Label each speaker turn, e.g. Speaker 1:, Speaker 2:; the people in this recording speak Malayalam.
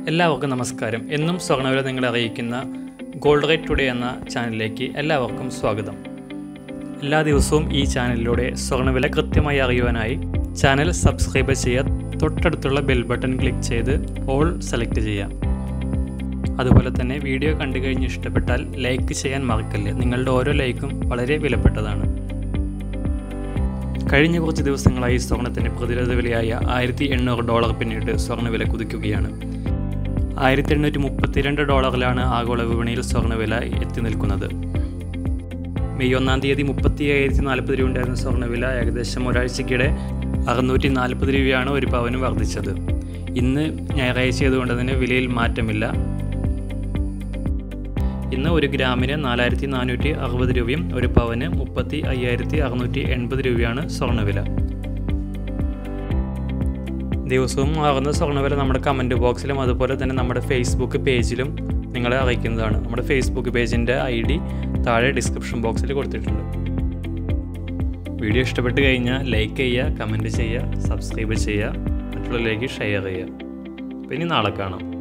Speaker 1: എല്ലാവർക്കും നമസ്കാരം എന്നും സ്വർണ്ണവില നിങ്ങളെ അറിയിക്കുന്ന ഗോൾഡ് റേറ്റ് ടുഡേ എന്ന ചാനലിലേക്ക് എല്ലാവർക്കും സ്വാഗതം എല്ലാ ദിവസവും ഈ ചാനലിലൂടെ സ്വർണ്ണവില കൃത്യമായി അറിയുവാനായി ചാനൽ സബ്സ്ക്രൈബ് ചെയ്യുക തൊട്ടടുത്തുള്ള ബെൽ ബട്ടൺ ക്ലിക്ക് ചെയ്ത് ഓൾ സെലക്ട് ചെയ്യാം അതുപോലെ തന്നെ വീഡിയോ കണ്ടു കഴിഞ്ഞ് ഇഷ്ടപ്പെട്ടാൽ ലൈക്ക് ചെയ്യാൻ മറക്കല്ലേ നിങ്ങളുടെ ഓരോ ലൈക്കും വളരെ വിലപ്പെട്ടതാണ് കഴിഞ്ഞ കുറച്ച് ദിവസങ്ങളായി സ്വർണത്തിൻ്റെ പ്രതിരോധ വിലയായ ആയിരത്തി എണ്ണൂറ് ഡോളർ പിന്നീട് സ്വർണ്ണവില കുതിക്കുകയാണ് ആയിരത്തി എണ്ണൂറ്റി മുപ്പത്തിരണ്ട് ഡോളറിലാണ് ആഗോള വിപണിയിൽ സ്വർണ്ണവില എത്തി നിൽക്കുന്നത് മെയ് ഒന്നാം തീയതി മുപ്പത്തി അയ്യായിരത്തി നാൽപ്പത് രൂപ ഉണ്ടായിരുന്ന സ്വർണ്ണവില ഏകദേശം ഒരാഴ്ചക്കിടെ അറുന്നൂറ്റി നാൽപ്പത് രൂപയാണ് ഒരു പവന് വർദ്ധിച്ചത് ഇന്ന് ഞായറാഴ്ച ആയതുകൊണ്ട് തന്നെ വിലയിൽ മാറ്റമില്ല ഇന്ന് ഒരു ഗ്രാമിന് നാലായിരത്തി നാനൂറ്റി അറുപത് രൂപയും ഒരു പവന് മുപ്പത്തി അയ്യായിരത്തി അറുന്നൂറ്റി എൺപത് രൂപയാണ് സ്വർണ്ണവില ദിവസവും മാറുന്ന സ്വർണ്ണവില നമ്മുടെ കമൻറ്റ് ബോക്സിലും അതുപോലെ തന്നെ നമ്മുടെ ഫേസ്ബുക്ക് പേജിലും നിങ്ങളെ അറിയിക്കുന്നതാണ് നമ്മുടെ ഫേസ്ബുക്ക് പേജിൻ്റെ ഐ ഡി താഴെ ഡിസ്ക്രിപ്ഷൻ ബോക്സിൽ കൊടുത്തിട്ടുണ്ട് വീഡിയോ ഇഷ്ടപ്പെട്ട് കഴിഞ്ഞാൽ ലൈക്ക് ചെയ്യുക കമൻറ്റ് ചെയ്യുക സബ്സ്ക്രൈബ് ചെയ്യുക മറ്റുള്ളവരിലേക്ക് ഷെയർ ചെയ്യുക അപ്പോൾ ഇനി നാളെ കാണാം